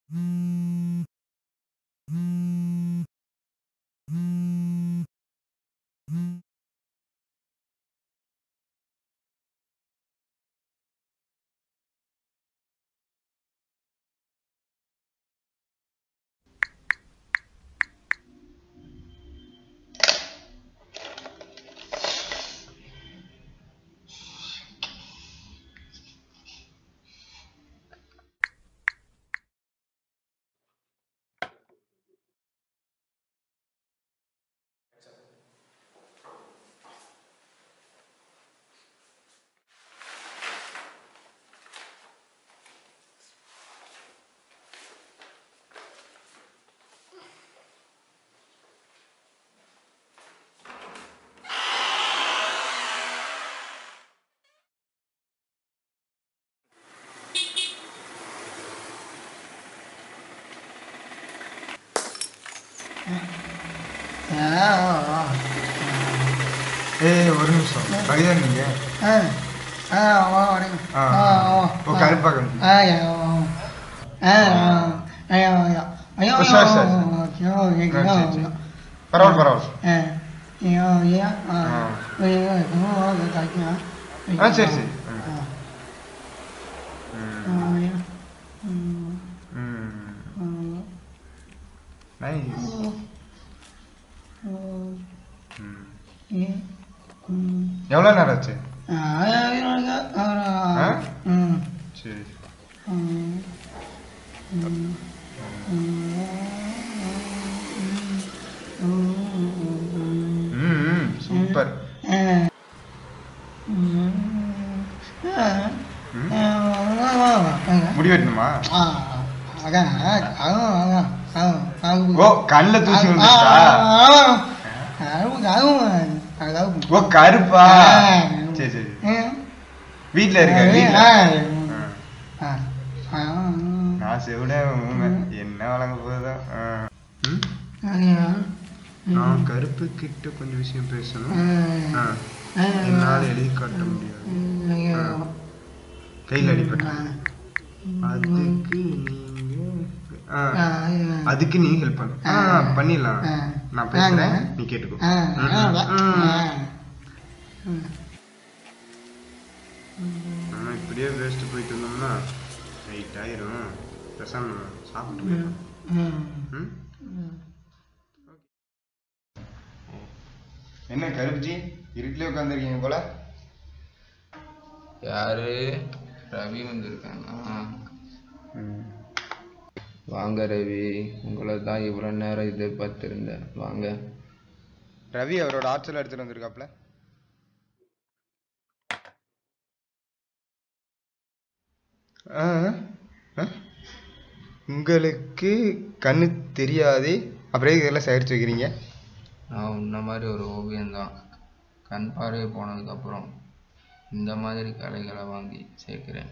ஏய் ஒரு நிமிஷம் கவிதா நீங்க ஆ ஆ வா வரேங்க ஆ. ஆ வா ஓ, கருப்பாக்கம். ஆ யா வா ஆ ஐயா ஐயா ஐயா ஓ, சரி, சரி. ஐயா ஆ, சரி, சரி. ஐயா பரவாயில்ல பரவாயில்ல ஆ ஐயா ஐயா ஆ ஆ. ஐயா ஐயா கிடைக்கும் ஆ சரி சரி ஆ ம். ஆ ஐயா ம் ம். ம் நைஸ் ம் ம். ம் ம் எவ்வளோ நேரம் ஆச்சு ஆ ஐயா ஐயா ஆ? ஆ ம் சரி ம் ம் ம் ம் சூப்பர் முடி வெட்டணுமா ஓ கண்ணில் தூசி வந்துச்சா ஓ கருப்பா சரி சரி வீட்டில் இருக்க வீட்டில் நான் செவிட என்ன வழங்க போகுதோ ஆ. ம்? நான் கருப்பு கிட்ட கொஞ்சம் விஷயம் பேசணும் ஆ. என்னால் எழுதி காட்ட முடியாது கையில் அடிப்பட்டேன் அதுக்கு நீங்க ஆ. அதுக்கு நீ ஹெல்ப் பண்ணு ஆ பண்ணிடலாம் நான் பேசுறேன் நீ கேட்டுக்கோ நம்ம இப்படியே வேஸ்ட் போயிட்டு இருந்தோம்னா நைட் ஆயிரும் பேசாம சாப்பிட்டு போயிடலாம். ம்? என்ன கருப்புஜி இருட்டிலே உட்காந்துருக்கீங்க போல யாரு ரவி வந்திருக்கானா வாங்க ரவி உங்களை தான் இவ்வளோ நேரம் எதிர்பார்த்திருந்தேன் வாங்க ரவி அவரோட ஆற்றல் எடுத்துட்டு வந்திருக்காப்ல ஆ, ஆ. உங்களுக்கு கண்ணு தெரியாதே அப்புறம் எதுக்கு இதெல்லாம் சேகரிச்சு வைக்கிறீங்க நான் உன்ன மாதிரி ஒரு ஓவியம்தான் கண் பார்வை போனதுக்கப்புறம் இந்த மாதிரி கலைகளை வாங்கி சேர்க்கிறேன்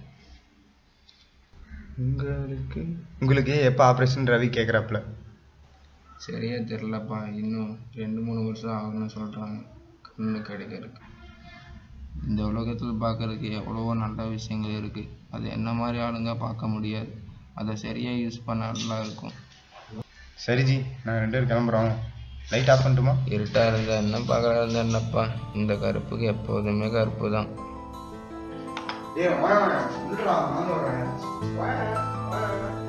உங்களுக்கு உங்களுக்கு எப்போ ஆப்ரேஷன் ரவி கேட்குறாப்புல சரியா தெரிலப்பா இன்னும் ரெண்டு மூணு வருஷம் ஆகும்னு சொல்கிறாங்க கண்ணு கிடைக்கிறதுக்கு இந்த உலகத்தில் பார்க்கறதுக்கு எவ்வளவோ நல்ல விஷயங்கள் இருக்குது அது என்ன மாதிரி ஆளுங்க பார்க்க முடியாது அதை சரியாக யூஸ் பண்ண நல்லா இருக்கும் சரி ஜி நான் ரெண்டு பேரும் கிளம்புறோம் லைட் ஆஃப் பண்ணட்டுமா இருட்டாக இருந்தால் என்ன பார்க்குறா இருந்தா என்னப்பா இந்த கருப்புக்கு எப்போதுமே கருப்பு தான் ஏ வாங்க வாங்க வாங்க வாங்க